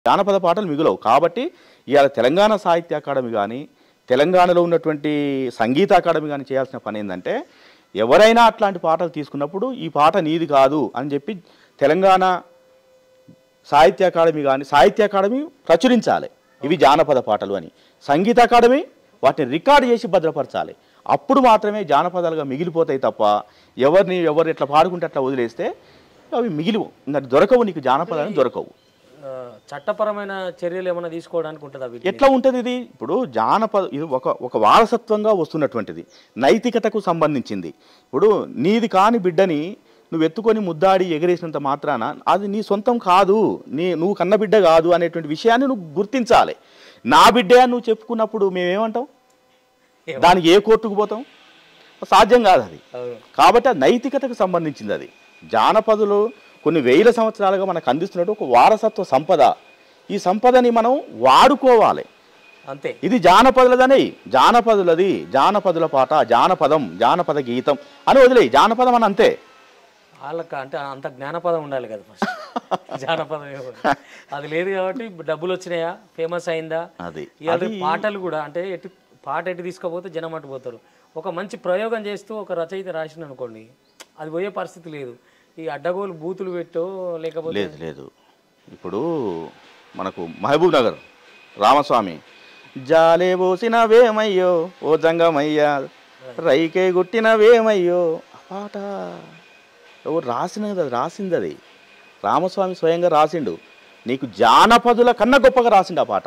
జానపద పాటలు మిగులవు కాబట్టి ఇవాళ తెలంగాణ సాహిత్య అకాడమీ కానీ తెలంగాణలో ఉన్నటువంటి సంగీత అకాడమీ కానీ చేయాల్సిన పని ఏంటంటే ఎవరైనా అట్లాంటి పాటలు తీసుకున్నప్పుడు ఈ పాట నీది కాదు అని చెప్పి తెలంగాణ సాహిత్య అకాడమీ కానీ సాహిత్య అకాడమీ ప్రచురించాలి ఇవి జానపద పాటలు అని సంగీత అకాడమీ వాటిని రికార్డు చేసి భద్రపరచాలి అప్పుడు మాత్రమే జానపదాలుగా మిగిలిపోతాయి తప్ప ఎవరిని ఎవరు ఎట్లా పాడుకుంటే అట్లా వదిలేస్తే అవి మిగిలివు ఇంకా దొరకవు నీకు జానపదాలు దొరకవు ఆ, చట్టపరమైన చర్యలు ఏమైనా తీసుకోవడానికి ఉంటుందా వీటి ఎట్లా ఉంటుంది ఇది ఇప్పుడు జానపద ఇది ఒక ఒక వారసత్వంగా వస్తున్నటువంటిది నైతికతకు సంబంధించింది ఇప్పుడు నీది కాని బిడ్డని నువ్వు ఎత్తుకొని ముద్దాడి ఎగరేసినంత మాత్రాన అది నీ సొంతం కాదు నీ నువ్వు కన్న బిడ్డ కాదు అనేటువంటి విషయాన్ని నువ్వు గుర్తించాలి నా బిడ్డే అని నువ్వు చెప్పుకున్నప్పుడు మేమేమంటాం దానికి ఏ కోర్టుకు పోతాం సాధ్యం కాదు అది అవును. కాబట్టి ఆ నైతికతకు సంబంధించింది అది జానపదులు కొన్ని వేల సంవత్సరాలుగా మనకు అందిస్తున్నట్టు ఒక వారసత్వ సంపద ఈ సంపదని మనం వాడుకోవాలి అంతే ఇది జానపదులదని జానపదులది జానపదుల పాట జానపదం జానపద గీతం అని వదిలేయి జానపదం అని అంతే వాళ్ళకి అంటే అంత జ్ఞానపదం ఉండాలి కదా ఫస్ట్ జానపదం ఏమో. అది లేదు కాబట్టి డబ్బులు వచ్చినాయా ఫేమస్ అయిందా అది ఇవాళ పాటలు కూడా అంటే ఎటు పాట ఎటు తీసుకుపోతే జనం అటు పోతారు ఒక మంచి ప్రయోగం చేస్తూ ఒక రచయిత రాసిన అనుకోండి అది పోయే పరిస్థితి లేదు ఈ అడ్డగోలు బూతులు పెట్టో లేకపోతే లేదు లేదు ఇప్పుడు మనకు మహబూబ్ నగర్ రామస్వామి జాలే పోసినవేమయ్యో ఓ జంగమయ్యా రైకే గుట్టినవేమయ్యో ఆ పాట ఎవరు రాసినది అది రాసింది అది రామస్వామి స్వయంగా రాసిండు నీకు జానపదుల కన్నా గొప్పగా రాసిండు ఆ పాట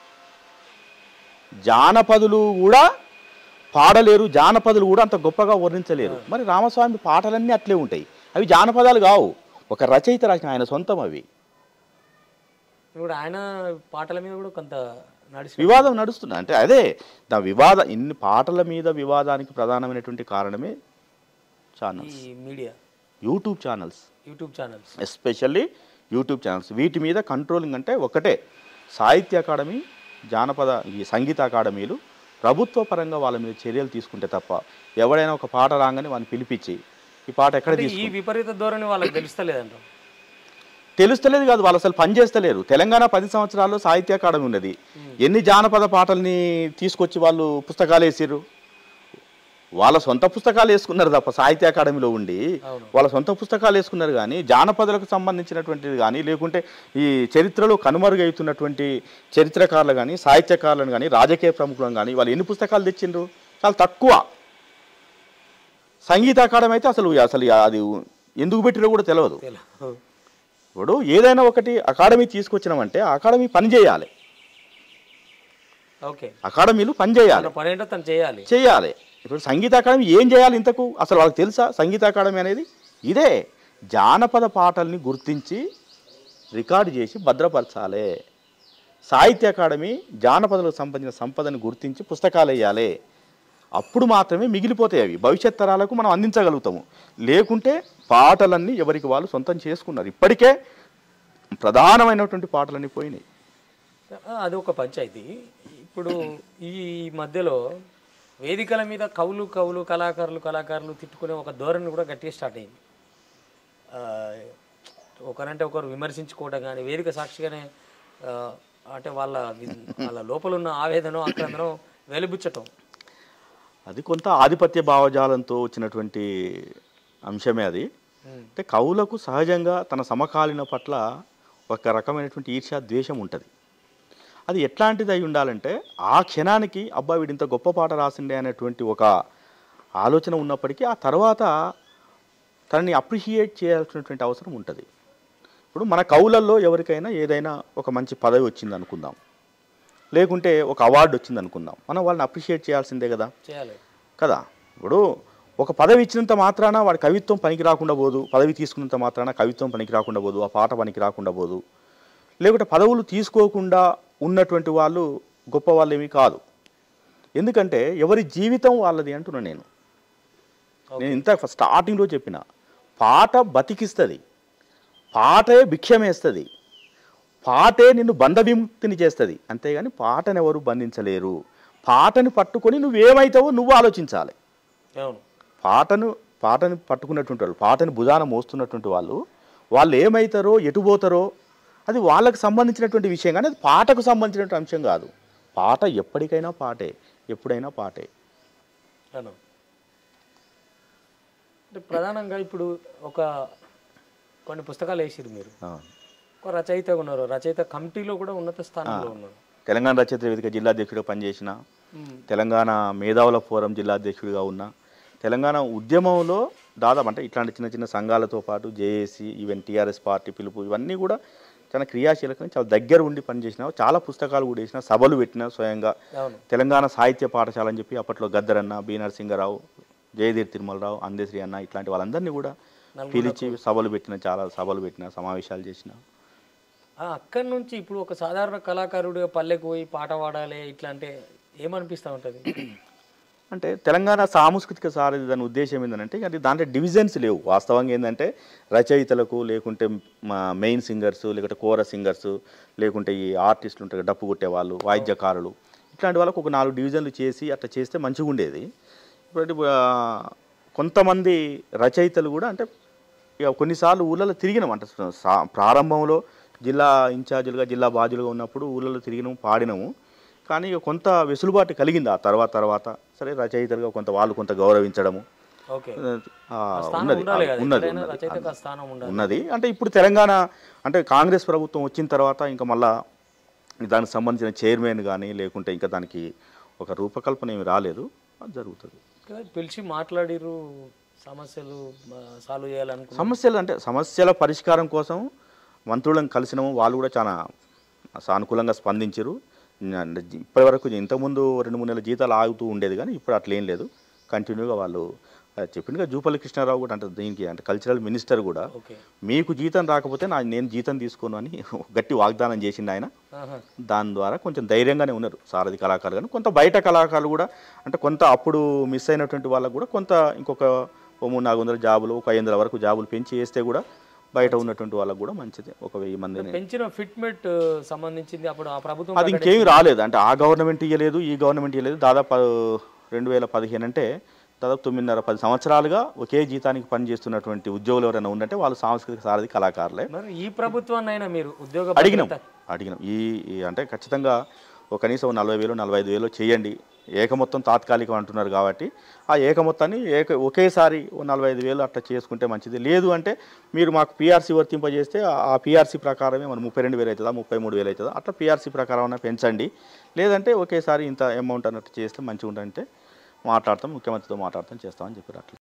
జానపదులు కూడా పాడలేరు జానపదులు కూడా అంత గొప్పగా వర్ణించలేరు మరి రామస్వామి పాటలన్నీ అట్లే ఉంటాయి అవి జానపదాలు కావు ఒక రచయిత రాసిన ఆయన సొంతం అవి ఇప్పుడు ఆయన పాటల మీద కూడా కొంత నడిచి వివాదం నడుస్తుంది అంటే అదే దా వివాద ఇన్ని పాటల మీద వివాదానికి ప్రధానమైనటువంటి కారణమే ఛానల్స్ ఈ media YouTube channels YouTube channels especially YouTube channels వీటి మీద కంట్రోలింగ్ అంటే ఒకటే సాహిత్య అకాడమీ జానపద ఈ సంగీత అకాడమీలు ప్రభుత్వ పరంగా వాళ్ళ మీద చర్యలు తీసుకుంటే తప్ప ఎవడైనా ఒక పాట రాగానే వాడిని పిలిపించి ఈ పాట ఎక్కడ అంటే తీసుకు ఈ విపరీత ధోరణి వాళ్ళకి తెలుస్తలేదంట తెలుస్తలేదు కాదు వాళ్ళు అసలు పని చేస్తలేరు తెలంగాణ పది సంవత్సరాల్లో సాహిత్య అకాడమీ ఉన్నది ఎన్ని జానపద పాటల్ని తీసుకొచ్చి వాళ్ళు పుస్తకాలు వేసారు వాళ్ళ సొంత పుస్తకాలు వేసుకున్నారు తప్ప సాహిత్య అకాడమీలో ఉండి అవును. వాళ్ళ సొంత పుస్తకాలు వేసుకున్నారు కానీ జానపదులకు సంబంధించినటువంటిది కానీ లేకుంటే ఈ చరిత్రలో కనుమరుగవుతున్నటువంటి చరిత్రకారులు కానీ సాహిత్యకారులను కానీ రాజకీయ ప్రముఖులను కానీ వాళ్ళు ఎన్ని పుస్తకాలు తెచ్చిండ్రు చాలా తక్కువ సంగీత అకాడమీ అయితే అసలు అసలు అది ఎందుకు పెట్టిరో కూడా తెలియదు తెలు- ఇప్పుడు ఏదైనా ఒకటి అకాడమీ తీసుకొచ్చినామంటే ఆ అకాడమీ పని చేయాలి ఓకే అకాడమీలు పని చేయాలి తన పని ఏంటో తను చేయాలి చేయాలి ఇప్పుడు సంగీత అకాడమీ ఏం చేయాలి ఇంతకు అసలు వాళ్ళకి తెలుసా సంగీత అకాడమీ అనేది ఇదే జానపద పాటల్ని గుర్తించి రికార్డు చేసి భద్రపరచాలి సాహిత్య అకాడమీ జానపదలకు సంబంధించిన సంపదను గుర్తించి పుస్తకాలు వేయాలి అప్పుడు మాత్రమే మిగిలిపోతాయి అవి భవిష్యత్ తరాలకు మనం అందించగలుగుతాము లేకుంటే పాటలన్నీ ఎవరికి వాళ్ళు సొంతం చేసుకున్నారు ఇప్పటికే ప్రధానమైనటువంటి పాటలన్నీ పోయినాయి అది ఒక పంచాయతీ ఇప్పుడు ఈ మధ్యలో వేదికల మీద కవులు కవులు కళాకారులు కళాకారులు తిట్టుకునే ఒక ధోరణి కూడా గట్టిగా స్టార్ట్ అయింది ఆ, ఒకరంటే ఒకరు విమర్శించుకోవడం కానీ వేదిక సాక్షిగానే ఆ, అంటే వాళ్ళ వి- వాళ్ళ లోపల ఉన్న ఆవేదన ఆక్రందన వెలిబుచ్చటం అది కొంత ఆధిపత్య భావజాలంతో వచ్చినటువంటి అంశమే అది ఉమ్. అంటే కవులకు సహజంగా తన సమకాలీన పట్ల ఒక రకమైనటువంటి ఈర్ష్య ద్వేషం ఉంటుంది అది ఎట్లాంటిది అయి ఉండాలంటే ఆ క్షణానికి అబ్బా వీడింత గొప్ప పాట రాసిండే అనేటువంటి ఒక ఆలోచన ఉన్నప్పటికీ ఆ తర్వాత తనని అప్రిషియేట్ చేయాల్సినటువంటి అవసరం ఉంటుంది ఇప్పుడు మన కవులల్లో ఎవరికైనా ఏదైనా ఒక మంచి పదవి వచ్చింది అనుకుందాం లేకుంటే ఒక అవార్డు వచ్చింది అనుకుందాం మనం వాళ్ళని అప్రిషియేట్ చేయాల్సిందే కదా చేయాలి కదా ఇప్పుడు ఒక పదవి ఇచ్చినంత మాత్రాన వాడి కవిత్వం పనికి రాకుండా పోదు పదవి తీసుకున్నంత మాత్రాన కవిత్వం పనికి రాకుండా పోదు ఆ పాట పనికి రాకుండా పోదు లేకుంటే పదవులు తీసుకోకుండా ఉన్నటువంటి వాళ్ళు గొప్ప వాళ్ళు ఏమీ కాదు ఎందుకంటే ఎవరి జీవితం వాళ్ళది అంటున్నా నేను నేను ఇంత స్టార్టింగ్లో చెప్పిన పాట బతికిస్తుంది పాటే భిక్షమేస్తుంది పాటే నిన్ను బంధ విముక్తిని చేస్తుంది అంతేగాని పాటను ఎవరు బంధించలేరు పాటని పట్టుకొని నువ్వేమైతావో నువ్వు ఆలోచించాలి అవును పాటను పాటను పట్టుకున్నటువంటి వాళ్ళు పాటని భుజాన మోస్తున్నటువంటి వాళ్ళు వాళ్ళు ఏమవుతారో ఎటు పోతారో అది వాళ్ళకు సంబంధించినటువంటి విషయం కానీ అది పాటకు సంబంధించినటువంటి అంశం కాదు పాట ఎప్పటికైనా పాటే ఎప్పుడైనా పాటే అను అంటే ప్రధానంగా ఇప్పుడు ఒక కొన్ని పుస్తకాలు వేసిరు మీరు ఆ. ఒక రచయితగా ఉన్నారు రచయిత కమిటీలో కూడా ఉన్నత స్థానంలో ఉన్నారు తెలంగాణ రచయిత వేదిక జిల్లా అధ్యక్షుడిగా పనిచేసిన మ్మ్. తెలంగాణ మేధావుల ఫోరం జిల్లా అధ్యక్షుడిగా ఉన్న తెలంగాణ ఉద్యమంలో దాదాపు అంటే ఇట్లాంటి చిన్న చిన్న సంఘాలతో పాటు జేఏసీ ఈవెన్ టీఆర్ఎస్ పార్టీ పిలుపు ఇవన్నీ కూడా చాలా క్రియాశీలకంగా చాలా దగ్గర ఉండి పనిచేసిన చాలా పుస్తకాలు కూడా వేసిన సభలు పెట్టిన స్వయంగా అవును తెలంగాణ సాహిత్య పాఠశాల అని చెప్పి అప్పట్లో గద్దరన్న బి నరసింగరావు జయదీర్ తిరుమలరావు అందశ్రీ అన్న ఇట్లాంటి వాళ్ళందరినీ కూడా పిలిచి సభలు పెట్టిన చాలా సభలు పెట్టిన సమావేశాలు చేసిన ఆ, అక్కడి నుంచి ఇప్పుడు ఒక సాధారణ కళాకారుడిగా పల్లెకు పోయి పాట పాడాలి ఇట్లా అంటే ఏమనిపిస్తూ ఉంటుంది అంటే తెలంగాణ సాంస్కృతిక సారథి దాని ఉద్దేశం ఏంటంటే అది దాంట్లో డివిజన్స్ లేవు వాస్తవంగా ఏంటంటే రచయితలకు లేకుంటే మా మెయిన్ సింగర్స్ లేకుంటే కోర సింగర్స్ లేకుంటే ఈ ఆర్టిస్టులు ఉంటారు డప్పు కొట్టేవాళ్ళు వాయిద్యకారులు ఇట్లాంటి వాళ్ళకు ఒక నాలుగు డివిజన్లు చేసి అట్లా చేస్తే మంచిగా ఉండేది ఇప్పుడు ఆ, కొంతమంది రచయితలు కూడా అంటే ఇక కొన్నిసార్లు ఊళ్ళలో తిరిగినాం అంటే సా- ప్రారంభంలో జిల్లా ఇన్ఛార్జీలుగా జిల్లా బాధ్యులుగా ఉన్నప్పుడు ఊళ్ళలో తిరిగినాము పాడినాము కానీ ఇక కొంత వెసులుబాటు కలిగింది ఆ తర్వాత తర్వాత సరే రచయితలుగా కొంత వాళ్ళు కొంత గౌరవించడము ఓకే ఆ, స్థానం ఉన్నది ఉండాలి ఆ, కదా ఉన్నది ఎక్కడైనా ఉన్నది రచయితకు ఆ స్థానం ఉండాలి ఉన్నది అంటే ఇప్పుడు తెలంగాణ అంటే కాంగ్రెస్ ప్రభుత్వం వచ్చిన తర్వాత ఇంకా మళ్ళా దానికి సంబంధించిన చైర్మన్ కానీ లేకుంటే ఇంకా దానికి ఒక రూపకల్పన ఏమి రాలేదు అది జరుగుతుంది కదా, పిలిచి మాట్లాడిరు సమస్యలు సాల్వ్ చేయాలనుకున్నారు సమస్యలు అంటే సమస్యల పరిష్కారం కోసం మంత్రులను కలిసినాము వాళ్ళు కూడా చాలా సానుకూలంగా స్పందించారు ఇప్పటి వరకు ఇంతకుముందు రెండు మూడు నెలల జీతాలు ఆగుతూ ఉండేది కానీ ఇప్పుడు అట్లా ఏం లేదు కంటిన్యూగా వాళ్ళు ఆ, చెప్పిండుగా జూపల్లి కృష్ణారావు కూడా అంటే దీనికి అంటే కల్చరల్ మినిస్టర్ కూడా ఓకే మీకు జీతం రాకపోతే నా నేను జీతం తీసుకోను అని గట్టి వాగ్దానం చేసిండు ఆయన ఆహా. దాని ద్వారా కొంచెం ధైర్యంగానే ఉన్నారు సారథి కళాకారులు కానీ కొంత బయట కళాకారులు కూడా అంటే కొంత అప్పుడు మిస్ అయినటువంటి వాళ్ళకు కూడా కొంత ఇంకొక ఓ మూడు నాలుగు వందల జాబులు ఒక ఐదు వందల వరకు జాబులు పెంచి వేస్తే కూడా బయట ఉన్నటువంటి వాళ్ళకు కూడా మంచిది ఒక వెయ్యి మందిని పెంచిన ఫిట్మెంట్ సంబంధించింది అప్పుడు ఆ ప్రభుత్వం అది ఇంకేమి రాలేదు అంటే ఆ గవర్నమెంట్ ఇవ్వలేదు ఈ గవర్నమెంట్ ఇవ్వలేదు దాదాపు రెండు వేల పదిహేను అంటే దాదాపు తొమ్మిదిన్నర పది సంవత్సరాలుగా ఒకే జీతానికి పనిచేస్తున్నటువంటి ఉద్యోగులు ఎవరైనా ఉందంటే వాళ్ళు సాంస్కృతిక సారథి కళాకారులే మరి ఈ ప్రభుత్వాన్ని అయినా మీరు ఉద్యోగ అడిగినాం భద్రత- అడిగినాం ఈ ఈ అంటే ఖచ్చితంగా ఒక కనీసం ఓ నలభై వేలు నలభై ఐదు వేలు చేయండి ఏక మొత్తం తాత్కాలికం అంటున్నారు కాబట్టి ఆ ఏక మొత్తాన్ని ఏక ఒకేసారి ఓ నలభై ఐదు వేలు అట్లా చేసుకుంటే మంచిది లేదు అంటే మీరు మాకు పీఆర్సీ వర్తింపజేస్తే ఆ- ఆ పీఆర్సీ ప్రకారమే మన ముప్పై రెండు వేలు అవుతుందా ముప్పై మూడు వేలు అవుతుందా అట్లా పీఆర్సీ ప్రకారం అన్న పెంచండి లేదంటే ఒకేసారి ఇంత అమౌంట్ అన్నట్టు చేస్తే మంచిగా ఉండంటే మాట్లాడతాం ముఖ్యమంత్రితో మాట్లాడతాం చేస్తామని చెప్పారు అట్లా